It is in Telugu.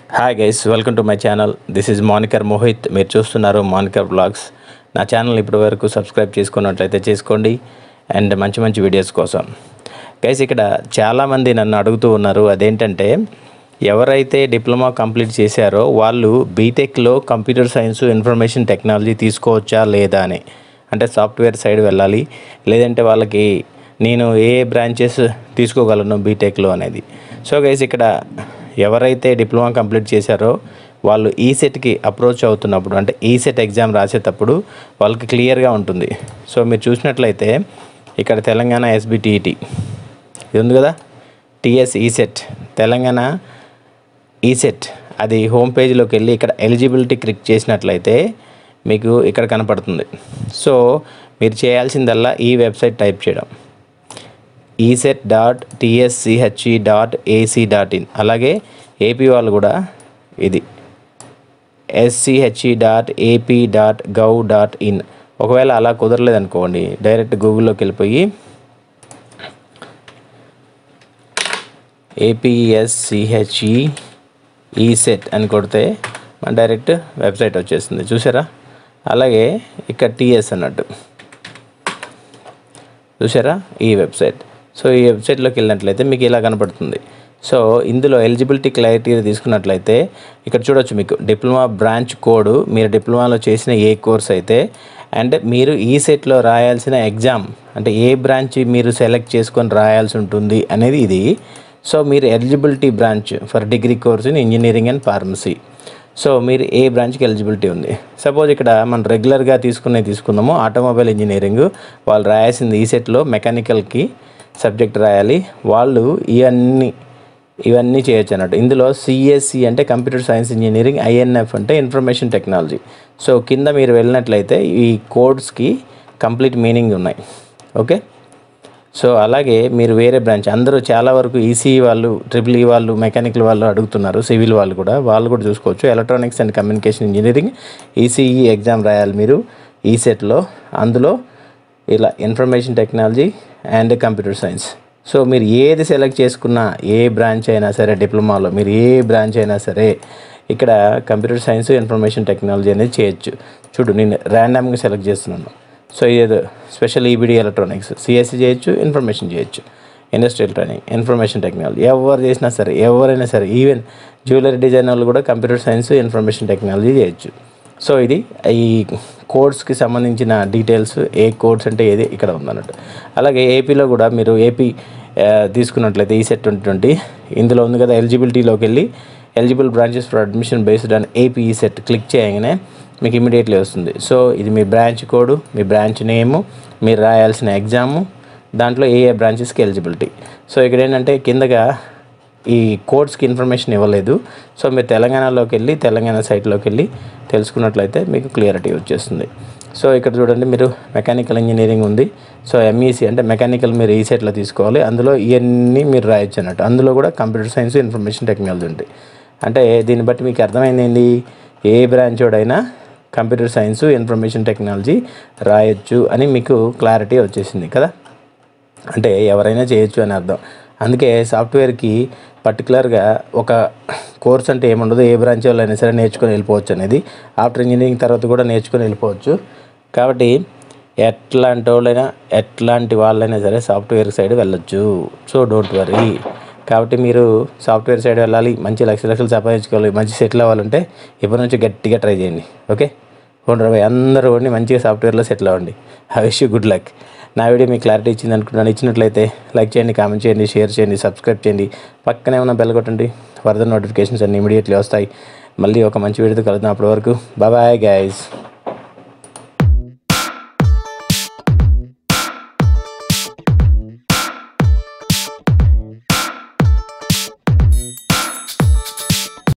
hi guys welcome to my channel this is Manikar Mohit మీరు చూస్తున్నారు మానికర్ బ్లాగ్స్ నా ఛానల్ ఇప్పటి వరకు సబ్స్క్రైబ్ చేసుకున్నట్లయితే చేసుకోండి అండ్ మంచి మంచి వీడియోస్ కోసం గైస్ ఇక్కడ చాలామంది నన్ను అడుగుతూ ఉన్నారు అదేంటంటే ఎవరైతే డిప్లొమా కంప్లీట్ చేశారో వాళ్ళు బీటెక్లో కంప్యూటర్ సైన్స్ ఇన్ఫర్మేషన్ టెక్నాలజీ తీసుకోవచ్చా లేదా అని అంటే సాఫ్ట్వేర్ సైడ్ వెళ్ళాలి లేదంటే వాళ్ళకి నేను ఏ బ్రాంచెస్ తీసుకోగలను బీటెక్లో అనేది సో గైస్ ఇక్కడ ఎవరైతే డిప్లొమా కంప్లీట్ చేశారో వాళ్ళు ఈసెట్కి అప్రోచ్ అవుతున్నప్పుడు అంటే ఈసెట్ ఎగ్జామ్ రాసేటప్పుడు వాళ్ళకి క్లియర్గా ఉంటుంది సో మీరు చూసినట్లయితే ఇక్కడ తెలంగాణ ఎస్బిటిఈటి ఇది ఉంది కదా టిఎస్ ఈసెట్ తెలంగాణ ఈసెట్ అది హోమ్ పేజ్లోకి వెళ్ళి ఇక్కడ ఎలిజిబిలిటీ క్లిక్ చేసినట్లయితే మీకు ఇక్కడ కనపడుతుంది సో మీరు చేయాల్సిందల్లా ఈ వెబ్సైట్ టైప్ చేయడం ECET dot TSCHE dot AC dot in అలాగే ఏపీ వాళ్ళు కూడా ఇది SCHE dot AP dot gov dot in ఒకవేళ అలా కుదరలేదనుకోండి డైరెక్ట్ గూగుల్లోకి వెళ్ళిపోయి ఏపీఎస్సిహెచ్ఈ ఈసెట్ అని కొడితే మన డైరెక్ట్ వెబ్సైట్ వచ్చేస్తుంది చూసారా అలాగే ఇక్కడ టీఎస్ అన్నట్టు చూసారా ఈ వెబ్సైట్ సో ఈ వెబ్సైట్లోకి వెళ్ళినట్లయితే మీకు ఇలా కనపడుతుంది సో ఇందులో ఎలిజిబిలిటీ క్రైటీరియా తీసుకున్నట్లయితే ఇక్కడ చూడొచ్చు మీకు డిప్లొమా బ్రాంచ్ కోడ్ మీరు డిప్లొమాలో చేసిన ఏ కోర్స్ అయితే అండ్ మీరు ఈ సెట్లో రాయాల్సిన ఎగ్జామ్ అంటే ఏ బ్రాంచ్ మీరు సెలెక్ట్ చేసుకొని రాయాల్సి ఉంటుంది అనేది ఇది సో మీరు eligibility branch for degree course in engineering and pharmacy so మీరు ఏ బ్రాంచ్కి ఎలిజిబిలిటీ ఉంది సపోజ్ ఇక్కడ మనం రెగ్యులర్గా తీసుకునే తీసుకుందాము ఆటోమొబైల్ ఇంజనీరింగ్ వాళ్ళు రాయాల్సింది ఈ సెట్లో మెకానికల్కి సబ్జెక్ట్ రాయాలి వాళ్ళు ఇవన్నీ ఇవన్నీ చేయొచ్చు అన్నట్టు ఇందులో సిఎస్సి అంటే కంప్యూటర్ సైన్స్ ఇంజనీరింగ్ ఐఎన్ఎఫ్ అంటే ఇన్ఫర్మేషన్ టెక్నాలజీ సో కింద మీరు వెళ్ళినట్లయితే ఈ కోడ్స్కి కంప్లీట్ మీనింగ్ ఉన్నాయి ఓకే సో అలాగే మీరు వేరే బ్రాంచ్ అందరూ చాలా వరకు ఈసీఈ వాళ్ళు ట్రిపుల్ ఈ వాళ్ళు మెకానికల్ వాళ్ళు అడుగుతున్నారు సివిల్ వాళ్ళు కూడా వాళ్ళు కూడా చూసుకోవచ్చు electronics and communication engineering ECE exam రాయాలి మీరు ఈ సెట్లో అందులో ఇలా information technology and computer science so మీరు ఏది సెలెక్ట్ చేసుకున్నా ఏ బ్రాంచ్ అయినా సరే డిప్లొమాలో మీరు ఏ బ్రాంచ్ అయినా సరే ఇక్కడ కంప్యూటర్ సైన్స్ ఇన్ఫర్మేషన్ టెక్నాలజీ అనేది చేయొచ్చు చూడు నేను ర్యాండమ్గా సెలెక్ట్ చేస్తున్నాను సో ఇదేదో స్పెషల్ ఈబిడి ఎలక్ట్రానిక్స్ సిఎస్సి చేయొచ్చు ఇన్ఫర్మేషన్ చేయొచ్చు ఇండస్ట్రియల్ ట్రైనింగ్ ఇన్ఫర్మేషన్ టెక్నాలజీ ఎవరు చేసినా సరే ఎవరైనా సరే ఈవెన్ జ్యువెలరీ డిజైన్ వాళ్ళు కూడా కంప్యూటర్ సైన్స్ ఇన్ఫర్మేషన్ టెక్నాలజీ చేయొచ్చు సో ఇది ఈ కోడ్స్కి సంబంధించిన డీటెయిల్స్ ఏ కోడ్స్ అంటే ఏది ఇక్కడ ఉందన్నట్టు అలాగే ఏపీలో కూడా మీరు ఏపీ ఆ, తీసుకున్నట్లయితే ఈ సెట్ ట్వంటీ ట్వంటీ ఇందులో ఉంది కదా ఎలిజిబిలిటీలోకి వెళ్ళి eligible branches for admission based on AP ECET click చేయగానే మీకు ఇమీడియట్లీ వస్తుంది సో ఇది మీ బ్రాంచ్ కోడ్ మీ బ్రాంచ్ నేము మీరు రాయాల్సిన ఎగ్జాము దాంట్లో ఏ ఏ బ్రాంచెస్కి ఎలిజిబిలిటీ సో ఇక్కడ ఏంటంటే కిందగా ఈ కోడ్స్కి ఇన్ఫర్మేషన్ ఇవ్వలేదు సో మీరు తెలంగాణలోకి వెళ్ళి తెలంగాణ సైట్లోకి వెళ్ళి తెలుసుకున్నట్లయితే మీకు క్లియరిటీ వచ్చేస్తుంది సో ఇక్కడ చూడండి మీరు మెకానికల్ ఇంజనీరింగ్ ఉంది సో ఎంఈసి అంటే మెకానికల్ మీరు ఈ సెట్లో తీసుకోవాలి అందులో ఇవన్నీ మీరు రాయొచ్చు అన్నట్టు అందులో కూడా కంప్యూటర్ సైన్స్ ఇన్ఫర్మేషన్ టెక్నాలజీ ఉంటాయి అంటే దీన్ని బట్టి మీకు అర్థమైంది ఏంది ఏ బ్రాంచ్ వాడైనా కంప్యూటర్ సైన్స్ ఇన్ఫర్మేషన్ టెక్నాలజీ రాయొచ్చు అని మీకు క్లారిటీ వచ్చేసింది కదా అంటే ఎవరైనా చేయొచ్చు అని అర్థం అందుకే సాఫ్ట్వేర్కి పర్టికులర్గా ఒక కోర్స్ అంటే ఏముండదు ఏ బ్రాంచ్ వాళ్ళైనా సరే నేర్చుకొని వెళ్ళిపోవచ్చు అనేది ఆఫ్టర్ ఇంజనీరింగ్ తర్వాత కూడా నేర్చుకొని వెళ్ళిపోవచ్చు కాబట్టి ఎట్లాంటి వాళ్ళైనా ఎట్లాంటి వాళ్ళైనా సరే సాఫ్ట్వేర్ సైడ్ వెళ్ళొచ్చు సో డోంట్ వరీ కాబట్టి మీరు సాఫ్ట్వేర్ సైడ్ వెళ్ళాలి మంచి లక్ష లక్షలు సంపాదించుకోవాలి మంచి సెటిల్ అవ్వాలంటే ఇప్పటి నుంచి గట్టిగా ట్రై చేయండి ఓకే ఉండరు అందరూ ఉండి మంచిగా సాఫ్ట్వేర్లో సెటిల్ అవ్వండి I wish you good luck నా వీడియో మీకు క్లారిటీ ఇచ్చింది అనుకుంటున్నాను ఇచ్చినట్లయితే లైక్ చేయండి కామెంట్ చేయండి షేర్ చేయండి సబ్స్క్రైబ్ చేయండి పక్కనే ఉన్న బెల్ కొట్టండి ఫర్దర్ నోటిఫికేషన్స్ అన్ని ఇమీడియట్లీ వస్తాయి మళ్ళీ ఒక మంచి వీడియోతో కలుద్దాం అప్పటి వరకు బాయ్ గైస్